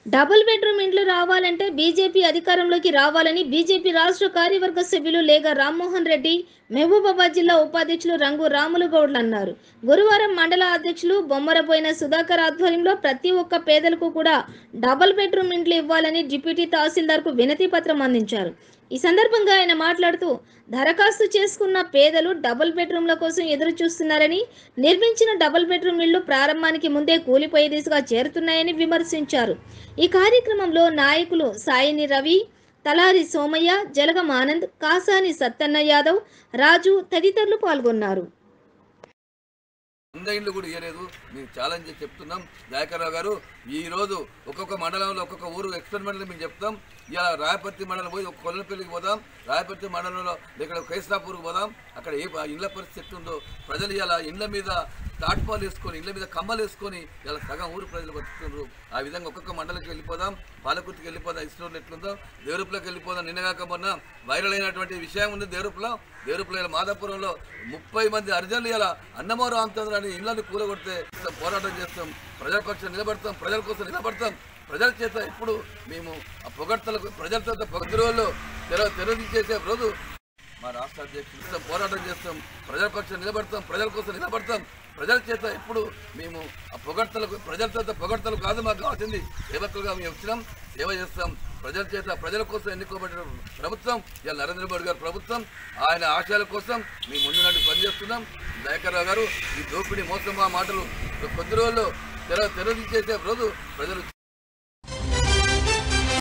double bedroom ఇండ్లు రావాలంటే BJP అధికారంలోకి రావాలని బీజేపీ రాష్ట్ర కార్యవర్గ సభ్యులు లేగా రామ్మోహన్ రెడ్డి మహబూబాబాద్ జిల్లా ఉపాధ్యక్షులు రంగు రాములు గౌడ్లు అన్నారు గురువారం మండల అధ్యక్షులు బొమ్మరపోయిన సుధాకర్ ఆధ్వర్యంలో ప్రతి ఒక్క పేదలకు కూడా డబుల్ బెడ్రూమ్ ఇండ్లు ఇవ్వాలని డిప్యూటీ తహసీల్దార్కు వినతి పత్రం అందించారు ఈ సందర్భంగా ఆయన మాట్లాడుతూ దరఖాస్తు చేసుకున్న పేదలు డబుల్ బెడ్రూమ్ల కోసం ఎదురు చూస్తున్నారని నిర్మించిన డబుల్ బెడ్రూమ్ ఇళ్లు ప్రారంభానికి ముందే కూలిపోయే దిశగా చేరుతున్నాయని విమర్శించారు ఈ కార్యక్రమంలో నాయకులు సాయిని రవి తలారి సోమయ్య జలగం ఆనంద్ కాసాని సత్తన్న యాదవ్ రాజు తదితరులు పాల్గొన్నారు వంద ఇండ్లు కూడా ఇవ్వలేదు మేము ఛాలెంజ్ చేసి చెప్తున్నాం దయాకర్రావు గారు ఈ రోజు ఒక్కొక్క మండలంలో ఒక్కొక్క ఊరు ఎక్స్పెరిమెంట్ మేము చెప్తాం ఇలా రాయపర్తి మండలం పోయి ఒక కొల్లపల్లికి పోదాం రాయపర్తి మండలంలో ఇక్కడ కైస్తాపూర్కి పోదాం అక్కడ ఏ ఇండ్ల పరిస్థితి ఉందో ప్రజలు ఇలా ఇండ్ల మీద తాట్పాలు వేసుకొని ఇండ్ల మీద కమ్మలు వేసుకొని ఇలా సగం ఊరు ప్రజలు బతుకుతున్నారు ఆ విధంగా ఒక్కొక్క మండలికి వెళ్ళిపోదాం పాలకుర్తికి వెళ్ళిపోదాం ఇస్రోలు ఎట్లుందో దేవరూపులోకి వెళ్ళిపోదాం నిన్నగాక మొన్న వైరల్ అయినటువంటి విషయం ఉంది దేవరూపులో దేవరూపులో ఇలా మాదాపురంలో ముప్పై మంది అర్జన్లు ఇలా అన్నమో రామచంద్ర అని ఇళ్ళని కూలగొడితే పోరాటం చేస్తాం ప్రజాపక్షం నిలబడతాం ప్రజల కోసం నిలబడతాం ప్రజల చేత ఎప్పుడు మేము ఆ పొగడ్తలకు ప్రజలతో పొగడ్త రోజుల్లో తెర తెరదించేసే రోజు మా రాష్ట్ర అధ్యక్షులు పోరాటం చేస్తాం ప్రజాపక్షం నిలబడతాం ప్రజల కోసం నిలబడతాం ప్రజల చేత ఎప్పుడు మేము ఆ పొగడ్తలకు ప్రజలతో పొగడ్తలు కాదు మాకు కావాల్సింది సేవకులుగా మేము వచ్చినాం సేవ చేస్తాం ప్రజల చేత ప్రజల కోసం ఎన్నుకోబడిన ప్రభుత్వం ఇలా నరేంద్ర మోడీ గారి ప్రభుత్వం ఆయన ఆశయాల కోసం మేము ముందు నుండి పనిచేస్తున్నాం దయాకర్రావు గారు ఈ దోపిడీ మోసం ఆ మాటలు కొద్ది రోజుల్లో తెర తెరదించేసే రోజు ప్రజలు